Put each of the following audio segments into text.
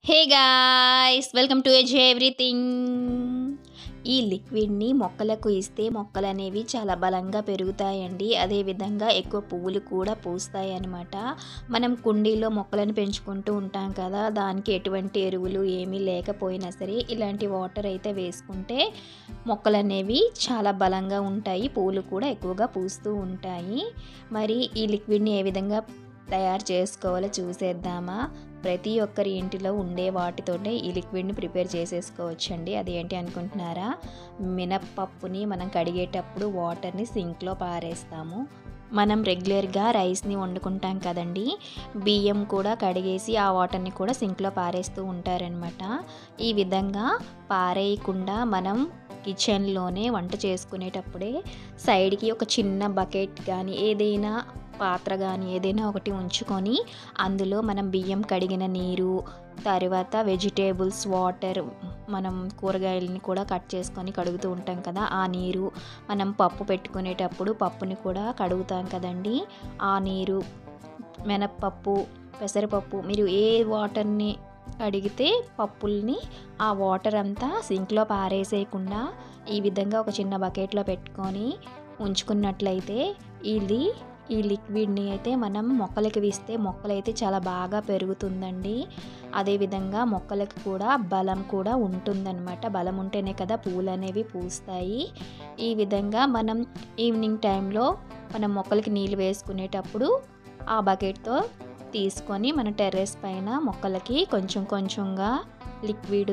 hey guys welcome to edge everything ఈ లిక్విడ్ని మొక్కలకు ఇస్తే మొక్కలు అనేవి చాలా బలంగా పెరుగుతాయండి అదేవిధంగా ఎక్కువ పువ్వులు కూడా పూస్తాయి అన్నమాట మనం కుండీలో మొక్కలను పెంచుకుంటూ ఉంటాం కదా దానికి ఎటువంటి ఎరువులు ఏమీ లేకపోయినా సరే ఇలాంటి వాటర్ అయితే వేసుకుంటే మొక్కలు అనేవి చాలా బలంగా ఉంటాయి పువ్వులు కూడా ఎక్కువగా పూస్తూ ఉంటాయి మరి ఈ లిక్విడ్ని ఏ విధంగా తయారు చేసుకోవాలో చూసేద్దామా ప్రతి ఒక్కరి ఇంటిలో ఉండే వాటితోనే ఈ లిక్విడ్ని ప్రిపేర్ చేసేసుకోవచ్చండి అదేంటి అనుకుంటున్నారా మినప్పప్పుని మనం కడిగేటప్పుడు వాటర్ని సింక్లో పారేస్తాము మనం రెగ్యులర్గా రైస్ని వండుకుంటాం కదండి బియ్యం కూడా కడిగేసి ఆ వాటర్ని కూడా సింక్లో పారేస్తూ ఉంటారనమాట ఈ విధంగా పారేయకుండా మనం కిచెన్లోనే వంట చేసుకునేటప్పుడే సైడ్కి ఒక చిన్న బకెట్ కానీ ఏదైనా పాత్ర కానీ ఏదైనా ఒకటి ఉంచుకొని అందులో మనం బియ్యం కడిగిన నీరు తర్వాత వెజిటేబుల్స్ వాటర్ మనం కూరగాయలని కూడా కట్ చేసుకొని కడుగుతూ ఉంటాం కదా ఆ నీరు మనం పప్పు పెట్టుకునేటప్పుడు పప్పుని కూడా కడుగుతాం కదండి ఆ నీరు మినప్పప్పు పెసరపప్పు మీరు ఏ వాటర్ని కడిగితే పప్పుల్ని ఆ వాటర్ అంతా సింక్లో పారేసేయకుండా ఈ విధంగా ఒక చిన్న బకెట్లో పెట్టుకొని ఉంచుకున్నట్లయితే ఇది ఈ లిక్విడ్ని అయితే మనం మొక్కలకి ఇస్తే మొక్కలైతే చాలా బాగా పెరుగుతుందండి అదేవిధంగా మొక్కలకు కూడా బలం కూడా ఉంటుందన్నమాట బలం ఉంటేనే కదా పూలు అనేవి పూస్తాయి ఈ విధంగా మనం ఈవినింగ్ టైంలో మనం మొక్కలకి నీళ్ళు వేసుకునేటప్పుడు ఆ బకెట్తో తీసుకొని మన టెర్రస్ పైన మొక్కలకి కొంచెం కొంచెంగా లిక్విడ్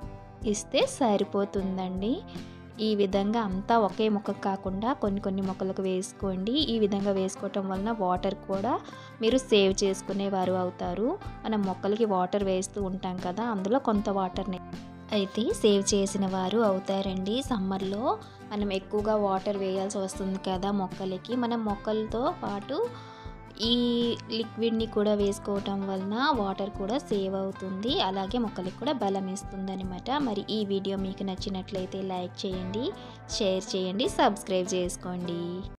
ఇస్తే సరిపోతుందండి ఈ విధంగా అంతా ఒకే మొక్కకు కాకుండా కొన్ని కొన్ని మొక్కలకు వేసుకోండి ఈ విధంగా వేసుకోవటం వలన వాటర్ కూడా మీరు సేవ్ చేసుకునేవారు అవుతారు మనం మొక్కలకి వాటర్ వేస్తూ ఉంటాం కదా అందులో కొంత వాటర్ని అయితే సేవ్ చేసిన వారు అవుతారండి సమ్మర్లో మనం ఎక్కువగా వాటర్ వేయాల్సి వస్తుంది కదా మొక్కలకి మనం మొక్కలతో పాటు ఈ లిక్విడ్ని కూడా వేసుకోవటం వలన వాటర్ కూడా సేవ్ అవుతుంది అలాగే మొక్కలకు కూడా బలం ఇస్తుంది అనమాట మరి ఈ వీడియో మీకు నచ్చినట్లయితే లైక్ చేయండి షేర్ చేయండి సబ్స్క్రైబ్ చేసుకోండి